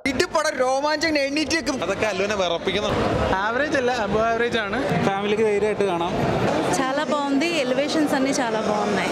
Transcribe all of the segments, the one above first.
ഇടിപ്പടം രോമാഞ്ചം എണ്ണീറ്റ് അതൊക്കെ അല്ലുവിനെ വിറപ്പിക്കുന്നുണ്ട് యావరేజ్ అല്ല అబో యావరేజ్ ആണ് ఫ్యామిలీకి ధైర్యമായിട്ട് കാണാം చాలా బాగుంది ఎలివేషన్స్ అన్నీ చాలా బాగున్నాయి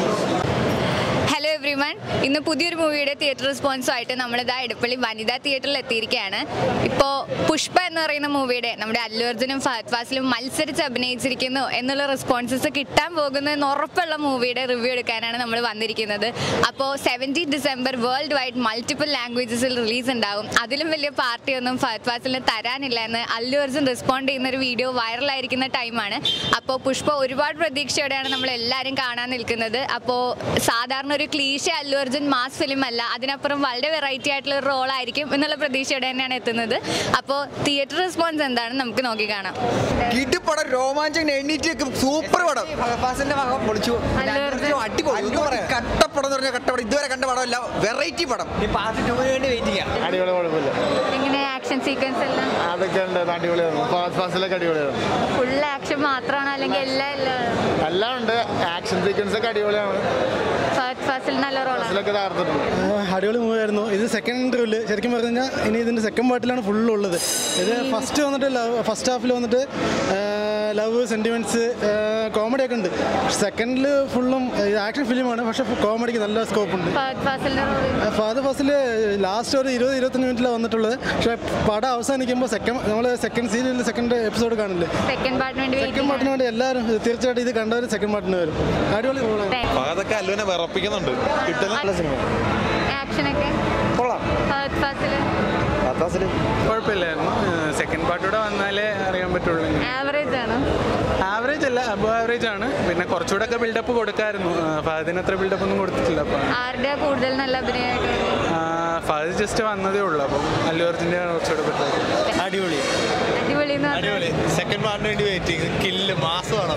ഹലോ എവ്രിവൺ ഇന്ന് പുതിയൊരു മൂവിയുടെ തിയേറ്റർ റെസ്പോൺസുമായിട്ട് നമ്മളിതാ ഇടപ്പള്ളി വനിതാ തിയേറ്ററിൽ എത്തിയിരിക്കുകയാണ് ഇപ്പോൾ പുഷ്പ എന്ന് പറയുന്ന മൂവിയുടെ നമ്മുടെ അല്ലു അർജുനും ഫഹദ് ഫാസിലും മത്സരിച്ച് അഭിനയിച്ചിരിക്കുന്നു എന്നുള്ള റെസ്പോൺസസ് കിട്ടാൻ പോകുന്നു എന്ന് ഉറപ്പുള്ള മൂവിയുടെ റിവ്യൂ എടുക്കാനാണ് നമ്മൾ വന്നിരിക്കുന്നത് അപ്പോൾ seventeen December world wide multiple ലാംഗ്വേജസിൽ റിലീസ് ഉണ്ടാവും അതിലും വലിയ പാർട്ടിയൊന്നും ഫഹദ് ഫാസിലിന് തരാനില്ല എന്ന് അല്ലു അർജുൻ റെസ്പോണ്ട് ചെയ്യുന്ന ഒരു വീഡിയോ വൈറലായിരിക്കുന്ന ടൈമാണ് അപ്പോൾ പുഷ്പ ഒരുപാട് പ്രതീക്ഷയോടെയാണ് നമ്മൾ എല്ലാവരും കാണാൻ നിൽക്കുന്നത് അപ്പോൾ സാധാരണ ഒരു cliché Allu Arjun mass film അല്ല അതിനപ്പുറം വളരെ വെറൈറ്റി ആയിട്ടുള്ള ഒരു റോൾ ആയിരിക്കും എന്നുള്ള പ്രതീക്ഷയോടെ തന്നെയാണ് എത്തുന്നത് അപ്പോൾ തിയേറ്റർ റെസ്പോൺസ് എന്താണെന്ന് നമുക്ക് നോക്കി കാണാം ഇടിപ്പടം രോമാഞ്ചം എണ്ണീറ്റ് സൂപ്പർ പടം ഫാസിന്റെ ഭാഗം പൊളിച്ചു അല്ലു അർജുൻ. അടിപൊളി ഒന്നും പറയാൻ. കട്ടപ്പടം എന്ന് പറഞ്ഞ കട്ടപ്പടം ഇതുവരെ കണ്ട പടമല്ല വെറൈറ്റി പടം പാർട്ട് ടൂവിന് വേണ്ടി വെയിറ്റ് ചെയ്യാം അടിപൊളി കുഴപ്പമില്ല എങ്ങനെ ആക്ഷൻ സീക്വൻസ് എല്ലാം അതൊക്കെ ഉണ്ട് അടിപൊളിയായിരുന്നു ഫാസ്റ്റ് ഫാസ്റ്റിലൊക്കെ അടിപൊളിയായിരുന്നു ഫുൾ ആക്ഷൻ മാത്രമാണോ അല്ലെങ്കിൽ എല്ലാം എല്ലാം എല്ലാം ഉണ്ട് ആക്ഷൻ സീക്വൻസ് ഒക്കെ അടിപൊളിയാണ് ഫഹദ് ഫാസിൽ നല്ല റോളാണ് ഫാസ്റ്റിലൊക്കെ തകർത്തിട്ടുണ്ട് അടിപൊളി മൂവി ആയിരുന്നു ഇത് സെക്കൻഡ് ഇന്റർവ്യൂല് ശരിക്കും പറഞ്ഞു കഴിഞ്ഞാൽ ഇനി ഇതിന്റെ സെക്കൻഡ് പാർട്ടിലാണ് ഫുൾ ഉള്ളത് ഇത് ഫസ്റ്റ് വന്നിട്ട് ലവ് ഫസ്റ്റ് ഹാഫിൽ വന്നിട്ട് ലവ് സെന്റിമെന്റ്സ് കോമഡി ഒക്കെ ഉണ്ട് സെക്കൻഡിൽ ഫുള്ളും ആക്ഷൻ ഫിലിമാണ് പക്ഷെ കോമഡിക്ക് നല്ല സ്കോപ്പ് ഉണ്ട് ഫഹദ് ഫാസിലിന്റെ റോൾ ഫാദർ ഫസ്റ്റിൽ ലാസ്റ്റ് ഒരു ഇരുപത് ഇരുപത്തഞ്ച് മിനിറ്റിലാണ് വന്നിട്ടുള്ളത് പക്ഷേ പടം അവസാനിക്കുമ്പോൾ സെക്കൻഡ് നമ്മൾ സെക്കൻഡ് സീരിയലിൽ സെക്കൻഡ് എപ്പിസോഡ് കാണില്ലേ സെക്കൻഡ് പാർട്ടിന് വേണ്ടി സെക്കൻഡ് വെയിറ്റ് പാർട്ടിന് വേണ്ടി എല്ലാവരും തീർച്ചയായിട്ടും ഇത് കണ്ടവർ സെക്കൻഡ് പാർട്ടിന് വരും അടിപൊളി റോളാണ് അതൊക്കെ അല്ലുവിനെ വിറപ്പിക്കുന്നുണ്ട് കിട്ടുന്ന ആക്ഷനൊക്കെ ഫഹദ് ഫാസില് കുഴപ്പമില്ലായിരുന്നു സെക്കൻഡ് പാർട്ടിലൂടെ വന്നാലേ അറിയാൻ പറ്റുള്ളൂ ആവറേജ് ആണ് ആവറേജ് അല്ല അബോ ആവറേജ് ആണ് പിന്നെ കുറച്ചുകൂടെ ഒക്കെ ബിൽഡപ്പ് കൊടുക്കായിരുന്നു ഫഹദിന് അത്ര ബിൽഡപ്പ് ഒന്നും കൊടുത്തിട്ടില്ല അപ്പം ആരുടെ കൂടുതൽ നല്ല അഭിനയമായിട്ട് ഫഹദ് ജസ്റ്റ് വന്നതേ ഉള്ളൂ അപ്പം അല്ലു അർജുൻ്റെ കുറച്ചുകൂടെ പറ്റും അടിപൊളി അടിപൊളി എന്ന് പറഞ്ഞാൽ സെക്കൻഡ് പാർട്ടിന് വേണ്ടി വെയിറ്റിംഗ് കില്ല് മാസമാണ്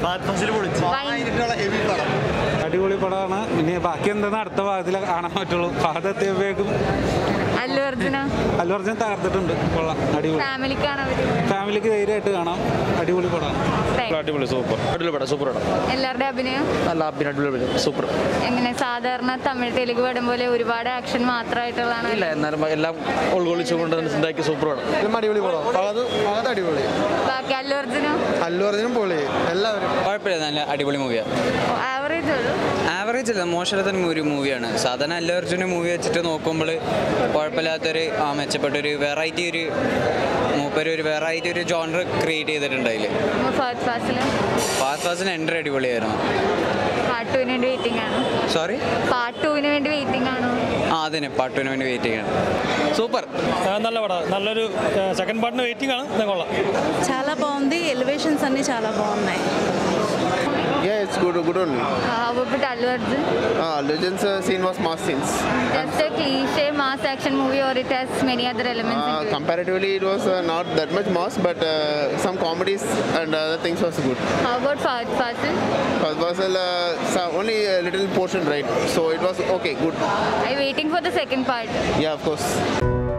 വൈൻ ഹെവി പടം അടിപൊളി പടമാണ് ഇനി ബാക്കി എന്താണെന്ന് അടുത്ത ഭാഗത്തിൽ കാണാൻ പറ്റുള്ളൂ ഭാഗത്ത് എത്തിയപ്പോഴേക്കും അല്ലു അർജുന അല്ലു അർജുൻ തകർത്തിട്ടുണ്ട് കൊള്ളാം അടിപൊളി ഫാമിലിക്കാണ് അവര് ഫാമിലിക്ക് ധൈര്യമായിട്ട് കാണാം അടിപൊളി പടമാണ് Thank you. അടിപൊളി സൂപ്പർ അടിപൊളി പടം സൂപ്പർ പടം എല്ലാവരുടെ അഭിനയം നല്ല അടിപൊളി പടം സൂപ്പർ എങ്ങനെ സാധാരണ തമിഴ് തെലുങ്ക് പടം പോലെ ഒരുപാട് ആക്ഷൻ മാത്രമായിട്ടുള്ളതാണ് ഇല്ല എന്നാലും എല്ലാം ഉൾക്കൊള്ളിച്ചുകൊണ്ട് ഉണ്ടാക്കി സൂപ്പർ പടം അടിപൊളി പടം അത് അത് അടിപൊളി ബാക്കി അല്ലു അർജുനോ അല്ലു അർജുനും പൊളി എല്ലാവരും കുഴപ്പമില്ല നല്ല അടിപൊളി മൂവിയാണ് ആവറേജ് ഉള്ളൂ ആവറേജ് അല്ല മോശമില്ലാത്ത ഒരു മൂവിയാണ് സാധാരണ അല്ലു അർജുന മൂവി വെച്ചിട്ട് നോക്കുമ്പോൾ കുഴപ്പമില്ലാത്തൊരു ആ മെച്ചപ്പെട്ടൊരു വെറൈറ്റി ഒരു മൂപ്പര് ഒരു വെറൈറ്റി ഒരു ജോണർ ക്രിയേറ്റ് ചെയ്തിട്ടുണ്ട് അതിൽ ഫഹദ് ഫാസില് ഫാസ്റ്റ് ഫാസ്റ്റിന് എൻ്റർ അടിപൊളിയായിരുന്നു പാർട്ട് ടുവിന് വേണ്ടി വെയിറ്റിംഗ് ആണ് സോറി പാർട്ട് ടുവിന് വേണ്ടി വെയിറ്റിംഗ് ആണോ ആ അതിന് പാട്ടുവിന് വേണ്ടി വെയിറ്റ് ചെയ്യണം സൂപ്പർ നല്ല പടം നല്ലൊരു സെക്കൻഡ് പാർട്ടിന് വെയിറ്റിംഗ് ആണ് ഇത് കൊള്ളാം చాలా బాగుంది ఎలివేషన్స్ అన్నీ చాలా బాగున్నాయి Yeah, it's good, good only. About Allu Arjun Ah, Legends uh, scene was mass scenes. Just a cliché mass action movie or it has many other Uh, elements comparatively, it was uh, not that much mass, but uh, some comedies and other things was good. How about Fahadh Faasil First was uh, some, only a little portion, right? So it was okay, good. I waiting for the second part Yeah, of course.